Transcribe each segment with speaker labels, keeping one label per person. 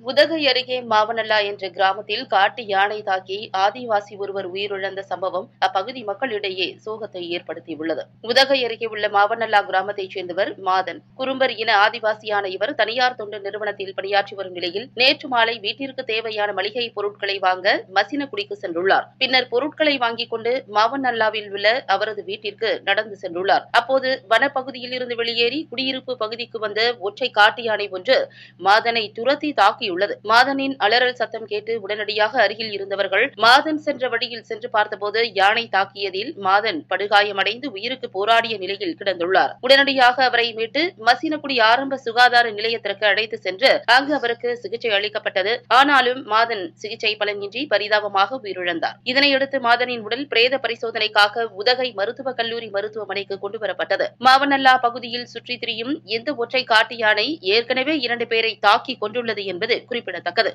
Speaker 1: உதகை அருகே மாவனல்லா என்ற கிராமத்தில் காட்டு யானை தாக்கி ஆதிவாசி ஒருவர் உயிரிழந்த சம்பவம் அப்பகுதி மக்களிடையே சோகத்தை ஏற்படுத்தியுள்ளது உதகை அருகே உள்ள மாவனல்லா கிராமத்தைச் சேர்ந்தவர் மாதன் குறும்பர் இன ஆதிவாசியான இவர் தனியார் தொண்டு நிறுவனத்தில் பணியாற்றி வரும் நிலையில் நேற்று மாலை வீட்டிற்கு தேவையான மளிகை பொருட்களை வாங்க மசினகுடிக்கு சென்றுள்ளார் பின்னர் பொருட்களை வாங்கிக் கொண்டு மாவனல்லாவில் உள்ள அவரது வீட்டிற்கு நடந்து சென்றுள்ளார் அப்போது வனப்பகுதியில் இருந்து வெளியேறி குடியிருப்பு பகுதிக்கு வந்த ஒற்றை காட்டு யானை ஒன்று மாதனை துரத்தி தாக்கியுள்ளது மாதனின் அலறல் சத்தம் கேட்டு உடனடியாக அருகில் இருந்தவர்கள் மாதன் சென்ற வழியில் சென்று பார்த்தபோது யானை தாக்கியதில் மாதன் படுகாயமடைந்து உயிருக்கு போராடிய நிலையில் கிடந்துள்ளார் உடனடியாக அவரை மீட்டு மசினகுடி ஆரம்ப சுகாதார நிலையத்திற்கு அழைத்து சென்று அங்கு அவருக்கு சிகிச்சை அளிக்கப்பட்டது ஆனாலும் மாதன் சிகிச்சை பலனின்றி பரிதாபமாக உயிரிழந்தார் இதனையடுத்து மாதனின் உடல் பிரேத பரிசோதனைக்காக உதகை மருத்துவக் கல்லூரி மருத்துவமனைக்கு கொண்டுவரப்பட்டது மாவனல்லா பகுதியில் சுற்றித் திரியும் இந்த ஒற்றை காட்டு யானை ஏற்கனவே இரண்டு பேரை தாக்கி கொண்டுள்ளது என்பது குறிப்பிடத்தக்கது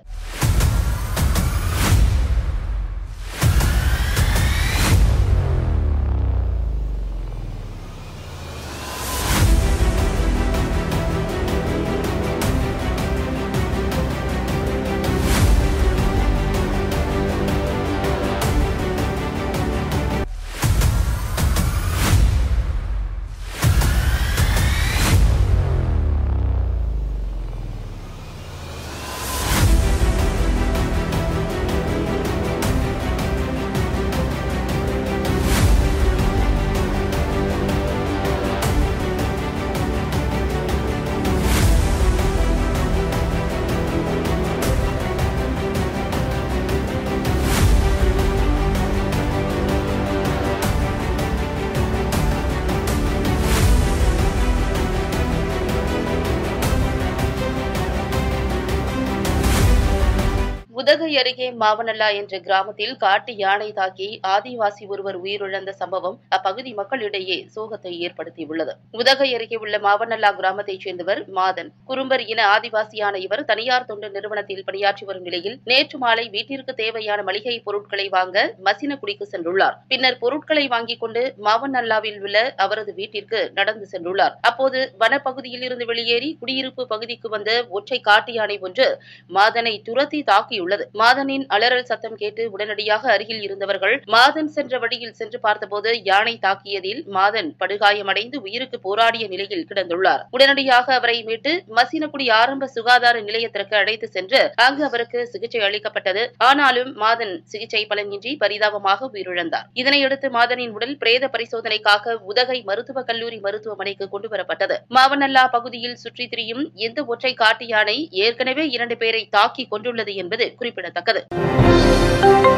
Speaker 1: உதகை அருகே மாவனல்லா என்ற கிராமத்தில் காட்டு யானை தாக்கி ஆதிவாசி ஒருவர் உயிரிழந்த சம்பவம் அப்பகுதி மக்களிடையே சோகத்தை ஏற்படுத்தியுள்ளது உதகை அருகே உள்ள மாவனல்லா கிராமத்தைச் சேர்ந்தவர் மாதன் குறும்பர் இன ஆதிவாசியான இவர் தனியார் தொண்டு நிறுவனத்தில் பணியாற்றி வரும் நிலையில் நேற்று மாலை வீட்டிற்கு தேவையான மளிகை பொருட்களை வாங்க மசினகுடிக்கு சென்றுள்ளார் பின்னர் பொருட்களை வாங்கிக் கொண்டு மாவனல்லாவில் உள்ள அவரது வீட்டிற்கு நடந்து சென்றுள்ளார் அப்போது வனப்பகுதியில் இருந்து வெளியேறி குடியிருப்பு பகுதிக்கு வந்த ஒற்றை காட்டு யானை ஒன்று மாதனை துரத்தி தாக்கியுள்ளது மாதனின் அலறல் சத்தம் கேட்டு உடனடியாக அருகில் இருந்தவர்கள் மாதன் சென்ற வழியில் சென்று பார்த்தபோது யானை தாக்கியதில் மாதன் படுகாயமடைந்து உயிருக்கு போராடிய நிலையில் கிடந்துள்ளார் உடனடியாக அவரை மீட்டு மசினகுடி ஆரம்ப சுகாதார நிலையத்திற்கு அழைத்து சென்று அங்கு அவருக்கு சிகிச்சை அளிக்கப்பட்டது ஆனாலும் மாதன் சிகிச்சை பலனின்றி பரிதாபமாக உயிரிழந்தார் இதனையடுத்து மாதனின் உடல் பிரேத பரிசோதனைக்காக உதகை மருத்துவக் கல்லூரி மருத்துவமனைக்கு கொண்டுவரப்பட்டது மாவனல்லா பகுதியில் சுற்றித் திரியும் இந்த ஒற்றை காட்டு யானை ஏற்கனவே இரண்டு பேரை தாக்கி கொண்டுள்ளது என்பது குறிப்பிடத்தக்கது